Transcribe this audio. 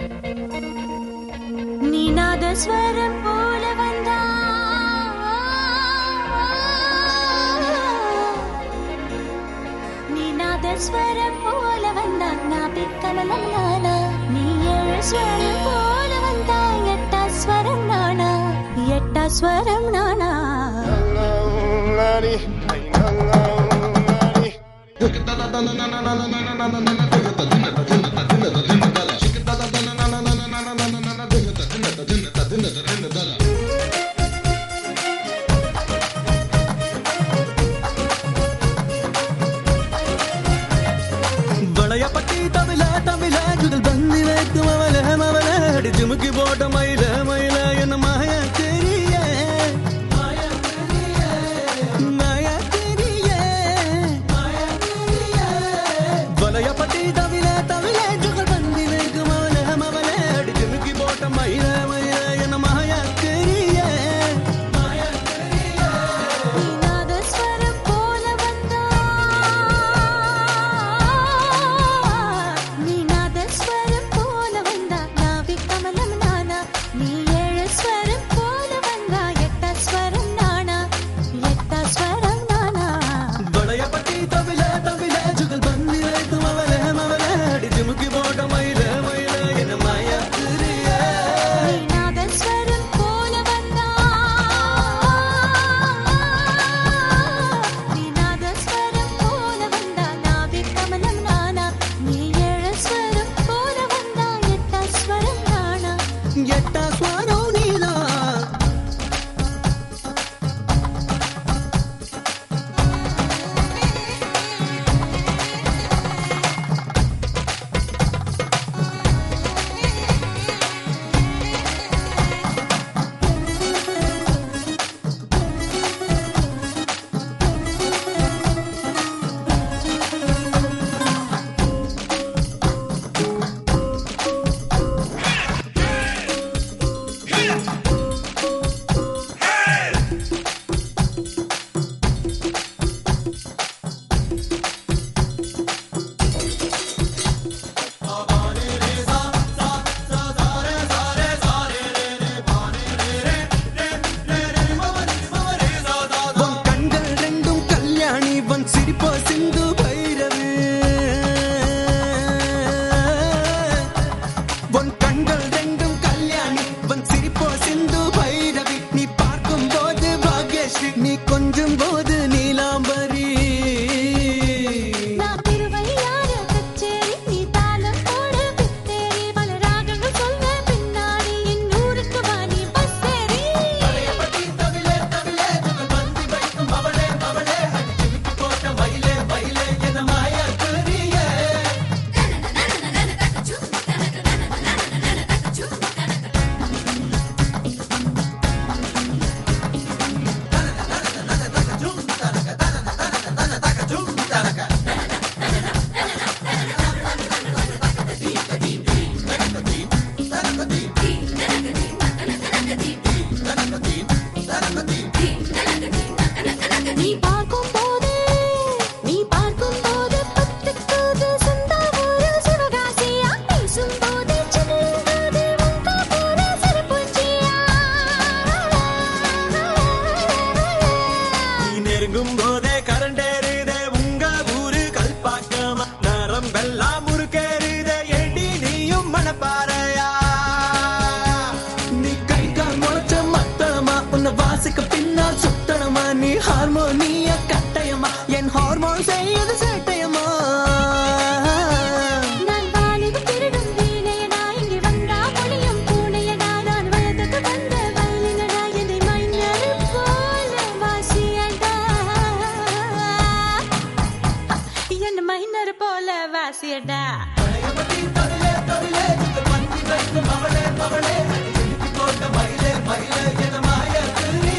நீ நாதஸ்வரம் போல வந்தா நீ நாதஸ்வரம் போல வந்தா நாபி கமலம் நானா நீ ஏழு ஸ்வரம் போல வந்தா எட்டா ஸ்வரம் நானா எட்டா ஸ்வரம் நானா வளையப்பட்டி தவில தவில குதல் பந்தி வைக்கும் அவல மவல அடி ஜிமுக்கி போட்ட மயில மயில என்ன மாய தெரிய மாய தெரிய வளையப்பட்டி தவில தவில குதல் பந்தி வைக்கும் அவல மவல அடி ஜிமுக்கி போட்ட மயில மயில என்ன மாய தெரிய மாய தெரிய நீ நாதஸ்வரம் போல வந்தா நீ நாதஸ்வரம் போல வந்தா நாவி கமலம் நானா நீ ஏழு ஸ்வரம் போல வந்தா எட்டா ஸ்வரம் நானா எட்டா ஸ்வரம் நானா வளையப்பட்டி தவில தவில ஜுகல் பந்தி வைக்கும் அவல மவல அடி ஜிமுக்கி போட்ட மயில மயில என்ன மாய தெரிய நீ நாதஸ்வரம் போல வந்தா நீ நாதஸ்வரம் போல வந்தா நாவி கமலம் நானா நீ ஏழு ஸ்வரம் போல வந்தா எட்டா ஸ்வரம் நானா எட்டா ஸ்வரம் நீதான் உன் கண்கள் ரெண்டும் கல்யாணி உன் சிரிப்போ சிந்து பைரவி உன் கண்கள் ரெண்டும் கல்யாணி உன் சிரிப்போ சிந்து பைரவி நீ பார்க்கும் போது பாக்யஸ்ரீ நீ கொஞ்சும் போது நீலாம்பரி நான் திருவையாறு கச்சேரி நீ தாளம் போடு பித்தேரி பல ராகங்கள் சொல்ல பின்னாடி என் ஊருக்கு வா நீ பஸ்ஸேரி நீ பார்க்கும் போது நீ பார்க்கும் போது பத்துக்குது சொந்த ஊரு சிவகாசியா பேசும் போது செல்லும் போது உங்க போல சிறப்புச்சியா நீ நெருங்கும் போதே கரண்டேறுதே உங்க ஊரு கல்பாக்கமா நரம்பெல்லாம் முறுக்கேறுதே ஏண்டி நீயும் மனப்பாறையா நீ கை கால் முளைச்ச மத்தளமா உன்னை வாசிக்க பின்னால் சுத்தணமா நீ ஹார்மோனிய கட்டயமா என் ஹார்மோன் செய்யுது சேட்டையமா நான் வாலிப திருடும் வீணையடா இங்கே வந்தா மொழியும் பூனையடா நான் வயதுக்கு வந்த வயலினடா என்னை மைஞர் போல வாசியடா என்ன மைனர் போல வாசியடா மவளே மவளே போட்ட மயிலே மயிலே என மாய